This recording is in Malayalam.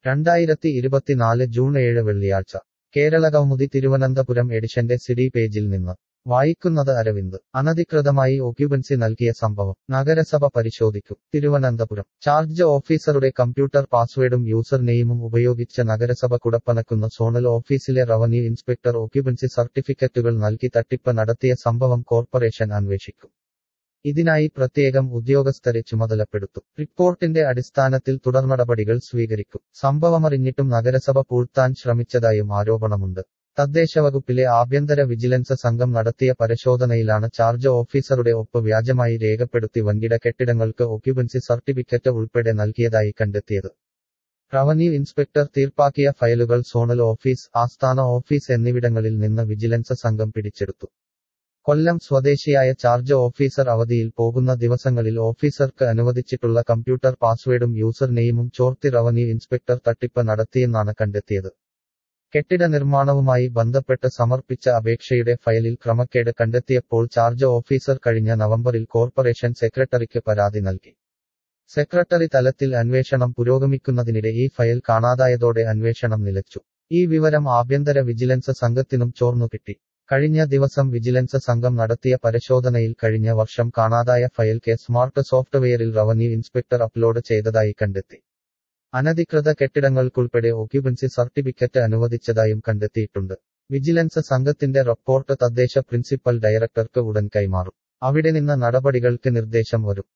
രണ്ടായിരത്തി ഇരുപത്തിനാല് ജൂൺ ഏഴ് വെള്ളിയാഴ്ച കേരളകൗമുദി തിരുവനന്തപുരം എഡിഷന്റെ സിഡി പേജിൽ നിന്ന് വായിക്കുന്നത് അരവിന്ദ് അനധികൃതമായി ഓക്യുപൻസി നൽകിയ സംഭവം നഗരസഭ പരിശോധിക്കും തിരുവനന്തപുരം ചാർജ് ഓഫീസറുടെ കമ്പ്യൂട്ടർ പാസ്വേഡും യൂസർ നെയിമും ഉപയോഗിച്ച് നഗരസഭ കുടപ്പനക്കുന്ന സോണൽ ഓഫീസിലെ റവന്യൂ ഇൻസ്പെക്ടർ ഓക്യുപൻസി സർട്ടിഫിക്കറ്റുകൾ നൽകി തട്ടിപ്പ് നടത്തിയ സംഭവം കോർപ്പറേഷൻ അന്വേഷിക്കും ഇതിനായി പ്രത്യേകം ഉദ്യോഗസ്ഥരെ ചുമതലപ്പെടുത്തും റിപ്പോർട്ടിന്റെ അടിസ്ഥാനത്തിൽ തുടർനടപടികൾ സ്വീകരിക്കും സംഭവമറിഞ്ഞിട്ടും നഗരസഭ പൂഴ്ത്താൻ ശ്രമിച്ചതായും ആരോപണമുണ്ട് തദ്ദേശവകുപ്പിലെ ആഭ്യന്തര വിജിലൻസ് സംഘം നടത്തിയ പരിശോധനയിലാണ് ചാർജ് ഓഫീസറുടെ ഒപ്പ് വ്യാജമായി രേഖപ്പെടുത്തി വൻകിട കെട്ടിടങ്ങൾക്ക് ഒക്യുപൻസി സർട്ടിഫിക്കറ്റ് ഉൾപ്പെടെ നൽകിയതായി കണ്ടെത്തിയത് റവന്യൂ ഇൻസ്പെക്ടർ തീർപ്പാക്കിയ ഫയലുകൾ സോണൽ ഓഫീസ് ആസ്ഥാന ഓഫീസ് എന്നിവിടങ്ങളിൽ നിന്ന് വിജിലൻസ് സംഘം പിടിച്ചെടുത്തു കൊല്ലം സ്വദേശിയായ ചാർജ് ഓഫീസർ അവധിയിൽ പോകുന്ന ദിവസങ്ങളിൽ ഓഫീസർക്ക് അനുവദിച്ചിട്ടുള്ള കമ്പ്യൂട്ടർ പാസ്വേഡും യൂസർ നെയിമും ചോർത്തി റവന്യൂ ഇൻസ്പെക്ടർ തട്ടിപ്പ് നടത്തിയെന്നാണ് കണ്ടെത്തിയത് കെട്ടിട നിർമ്മാണവുമായി ബന്ധപ്പെട്ട് സമർപ്പിച്ച അപേക്ഷയുടെ ഫയലിൽ ക്രമക്കേട് കണ്ടെത്തിയപ്പോൾ ചാർജ് ഓഫീസർ കഴിഞ്ഞ നവംബറിൽ കോർപ്പറേഷൻ സെക്രട്ടറിക്ക് പരാതി നൽകി സെക്രട്ടറി തലത്തിൽ അന്വേഷണം പുരോഗമിക്കുന്നതിനിടെ ഈ ഫയൽ കാണാതായതോടെ അന്വേഷണം നിലച്ചു ഈ വിവരം ആഭ്യന്തര വിജിലൻസ് സംഘത്തിനും ചോർന്നുകിട്ടി കഴിഞ്ഞ ദിവസം വിജിലൻസ് സംഘം നടത്തിയ പരിശോധനയിൽ കഴിഞ്ഞ വർഷം കാണാതായ ഫയൽ കെ സ്മാർട്ട് സോഫ്റ്റ്വെയറിൽ റവന്യൂ ഇൻസ്പെക്ടർ അപ്ലോഡ് ചെയ്തതായി കണ്ടെത്തി അനധികൃത കെട്ടിടങ്ങൾക്കുൾപ്പെടെ ഓക്യുപൻസി സർട്ടിഫിക്കറ്റ് അനുവദിച്ചതായും കണ്ടെത്തിയിട്ടുണ്ട് വിജിലൻസ് സംഘത്തിന്റെ റിപ്പോർട്ട് തദ്ദേശ പ്രിൻസിപ്പൽ ഡയറക്ടർക്ക് ഉടൻ കൈമാറും അവിടെ നിന്ന് നടപടികൾക്ക് നിർദ്ദേശം വരും